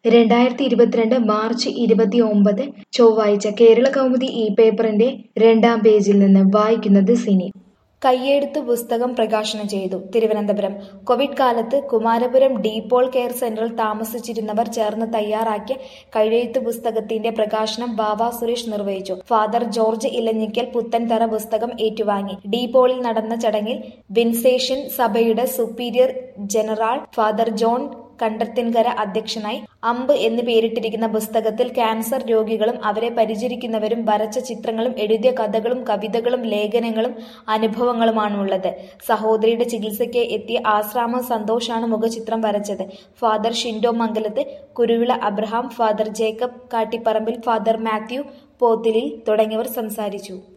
രണ്ടായിരത്തി ഇരുപത്തിരണ്ട് മാർച്ച് ഇരുപത്തി ഒമ്പത് ചൊവ്വാഴ്ച കേരള കൗമുദി ഈ പേപ്പറിന്റെ രണ്ടാം പേജിൽ നിന്ന് വായിക്കുന്നത് സിനി കയ്യെഴുത്ത് പുസ്തകം പ്രകാശനം ചെയ്തു തിരുവനന്തപുരം കോവിഡ് കാലത്ത് കുമാരപുരം ഡീപോൾ കെയർ സെന്ററിൽ താമസിച്ചിരുന്നവർ ചേർന്ന് തയ്യാറാക്കിയ കയ്യെഴുത്ത് പുസ്തകത്തിന്റെ പ്രകാശനം ബാബ സുരേഷ് നിർവഹിച്ചു ഫാദർ ജോർജ് ഇലഞ്ഞിക്കൽ പുത്തൻതറ പുസ്തകം ഏറ്റുവാങ്ങി ഡീപോളിൽ നടന്ന ചടങ്ങിൽ വിൻസേഷൻ സഭയുടെ superior general father John Kandathinkara അധ്യക്ഷനായി അമ്പ് എന്ന് പേരിട്ടിരിക്കുന്ന പുസ്തകത്തിൽ ക്യാൻസർ രോഗികളും അവരെ പരിചരിക്കുന്നവരും വരച്ച ചിത്രങ്ങളും എഴുതിയ കഥകളും കവിതകളും ലേഖനങ്ങളും അനുഭവങ്ങളുമാണുള്ളത് സഹോദരിയുടെ ചികിത്സയ്ക്ക് എത്തിയ ആശ്രാമ സന്തോഷാണ് മുഖചിത്രം വരച്ചത് father Shindo Mangalath Kuruvila Abraham father Jacob Kattipparambil father Mathew Pothilil തുടങ്ങിയവർ സംസാരിച്ചു